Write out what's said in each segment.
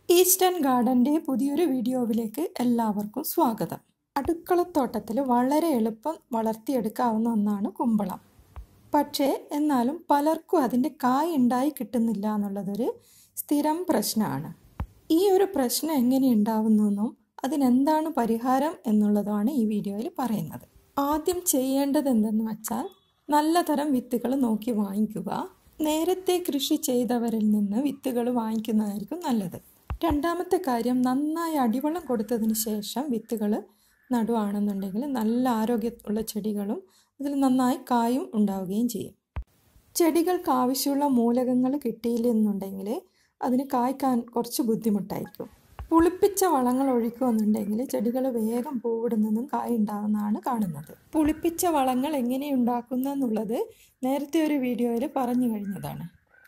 eastern ഗാർഡൻ്റെ പുതിയൊരു വീഡിയോവിലേക്ക് എല്ലാവർക്കും സ്വാഗതം അടുക്കളത്തോട്ടത്തിൽ വളരെ എളുപ്പം വളർത്തിയെടുക്കാവുന്ന ഒന്നാണ് കുമ്പളം പക്ഷേ എന്നാലും പലർക്കും അതിൻ്റെ കായ് ഉണ്ടായി കിട്ടുന്നില്ല എന്നുള്ളതൊരു സ്ഥിരം പ്രശ്നമാണ് ഈ ഒരു പ്രശ്നം എങ്ങനെ ഉണ്ടാവുന്നെന്നും അതിനെന്താണ് പരിഹാരം എന്നുള്ളതാണ് ഈ വീഡിയോയിൽ പറയുന്നത് ആദ്യം ചെയ്യേണ്ടത് എന്തെന്ന് വെച്ചാൽ നല്ല തരം വിത്തുകൾ നോക്കി വാങ്ങിക്കുക നേരത്തെ കൃഷി ചെയ്തവരിൽ നിന്ന് വിത്തുകൾ വാങ്ങിക്കുന്നതായിരിക്കും നല്ലത് രണ്ടാമത്തെ കാര്യം നന്നായി അടിവളം കൊടുത്തതിന് ശേഷം വിത്തുകൾ നടുവാണെന്നുണ്ടെങ്കിൽ നല്ല ആരോഗ്യമുള്ള ചെടികളും അതിൽ നന്നായി കായും ഉണ്ടാവുകയും ചെയ്യും ചെടികൾക്ക് ആവശ്യമുള്ള മൂലകങ്ങൾ കിട്ടിയില്ലെന്നുണ്ടെങ്കിൽ അതിന് കായ്ക്കാൻ കുറച്ച് ബുദ്ധിമുട്ടായിരിക്കും പുളിപ്പിച്ച വളങ്ങൾ ഒഴിക്കുകയെന്നുണ്ടെങ്കിൽ ചെടികൾ വേഗം പൂവിടുന്നതും കായ ഉണ്ടാകുന്നതാണ് കാണുന്നത് പുളിപ്പിച്ച വളങ്ങൾ എങ്ങനെ ഉണ്ടാക്കുന്നതെന്നുള്ളത് നേരത്തെ ഒരു വീഡിയോയിൽ പറഞ്ഞു കഴിഞ്ഞതാണ്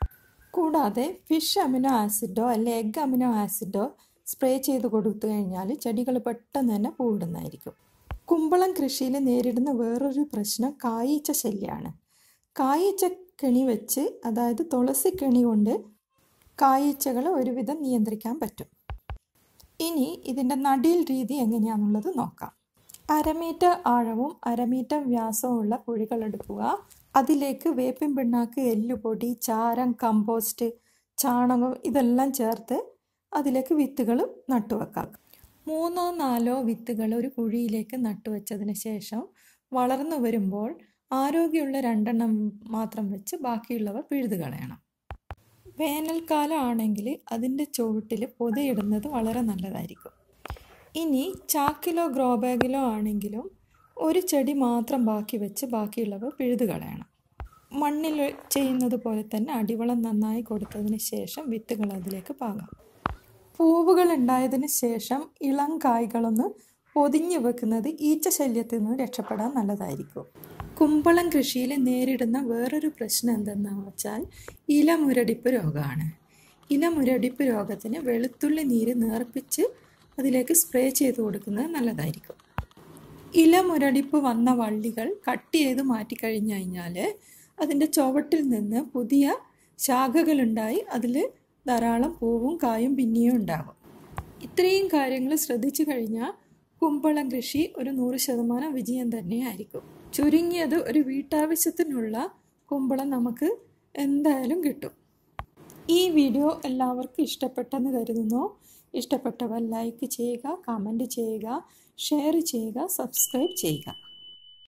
കൂടാതെ ഫിഷ് അമിനോ ആസിഡോ അല്ലെ എഗ് അമിനോ ആസിഡോ സ്പ്രേ ചെയ്ത് കൊടുത്തു കഴിഞ്ഞാൽ ചെടികൾ പെട്ടെന്ന് തന്നെ പൂവിടുന്നതായിരിക്കും കുമ്പളം കൃഷിയിൽ നേരിടുന്ന വേറൊരു പ്രശ്നം കായീച്ച ശല്യമാണ് കായീച്ച കെണി വെച്ച് അതായത് തുളസി കെണി കൊണ്ട് കായീച്ചകളെ ഒരുവിധം നിയന്ത്രിക്കാൻ പറ്റും ഇനി ഇതിൻ്റെ നടീൽ രീതി എങ്ങനെയാണെന്നുള്ളത് നോക്കാം അരമീറ്റർ ആഴവും അരമീറ്റർ വ്യാസവും ഉള്ള കുഴികൾ എടുക്കുക അതിലേക്ക് വേപ്പിൻ പിണ്ണാക്ക് എല്ലുപൊടി ചാരം കമ്പോസ്റ്റ് ചാണകം ഇതെല്ലാം ചേർത്ത് അതിലേക്ക് വിത്തുകൾ നട്ടുവെക്കാം മൂന്നോ നാലോ വിത്തുകൾ ഒരു കുഴിയിലേക്ക് നട്ടുവെച്ചതിന് ശേഷം വളർന്നു വരുമ്പോൾ ആരോഗ്യമുള്ള രണ്ടെണ്ണം മാത്രം വെച്ച് ബാക്കിയുള്ളവ പിഴുതു കളയണം വേനൽക്കാലം ആണെങ്കിൽ അതിൻ്റെ ചുവട്ടിൽ പൊതയിടുന്നത് വളരെ നല്ലതായിരിക്കും ഇനി ചാക്കിലോ ഗ്രോ ബാഗിലോ ആണെങ്കിലും ഒരു ചെടി മാത്രം ബാക്കി വെച്ച് ബാക്കിയുള്ളവ പിഴുതു കളയണം മണ്ണിൽ ചെയ്യുന്നത് പോലെ തന്നെ അടിവളം നന്നായി കൊടുത്തതിന് ശേഷം വിത്തുകൾ അതിലേക്ക് പാകാം പൂവുകൾ ഉണ്ടായതിന് ശേഷം ഇളം കായ്കളൊന്ന് പൊതിഞ്ഞു വെക്കുന്നത് ഈച്ച ശല്യത്തിൽ നിന്ന് രക്ഷപ്പെടാൻ നല്ലതായിരിക്കും കുമ്പളം കൃഷിയിൽ നേരിടുന്ന വേറൊരു പ്രശ്നം എന്തെന്ന് വെച്ചാൽ ഇലമുരടിപ്പ് രോഗമാണ് ഇലമുരടിപ്പ് രോഗത്തിന് വെളുത്തുള്ളി നീര് നേർപ്പിച്ച് അതിലേക്ക് സ്പ്രേ ചെയ്ത് കൊടുക്കുന്നത് നല്ലതായിരിക്കും ഇലമുരടിപ്പ് വന്ന വള്ളികൾ കട്ട് ചെയ്ത് മാറ്റിക്കഴിഞ്ഞു കഴിഞ്ഞാൽ അതിൻ്റെ ചുവട്ടിൽ നിന്ന് പുതിയ ശാഖകളുണ്ടായി അതിൽ ധാരാളം പൂവും കായും പിന്നെയും ഉണ്ടാകും ഇത്രയും കാര്യങ്ങൾ ശ്രദ്ധിച്ചു കഴിഞ്ഞാൽ കുമ്പളം കൃഷി ഒരു നൂറ് ശതമാനം വിജയം തന്നെയായിരിക്കും ചുരുങ്ങിയത് ഒരു വീട്ടാവശ്യത്തിനുള്ള കുമ്പളം നമുക്ക് എന്തായാലും കിട്ടും ഈ വീഡിയോ എല്ലാവർക്കും ഇഷ്ടപ്പെട്ടെന്ന് കരുതുന്നു ഇഷ്ടപ്പെട്ടവർ ലൈക്ക് ചെയ്യുക കമൻറ്റ് ചെയ്യുക ഷെയർ ചെയ്യുക സബ്സ്ക്രൈബ് ചെയ്യുക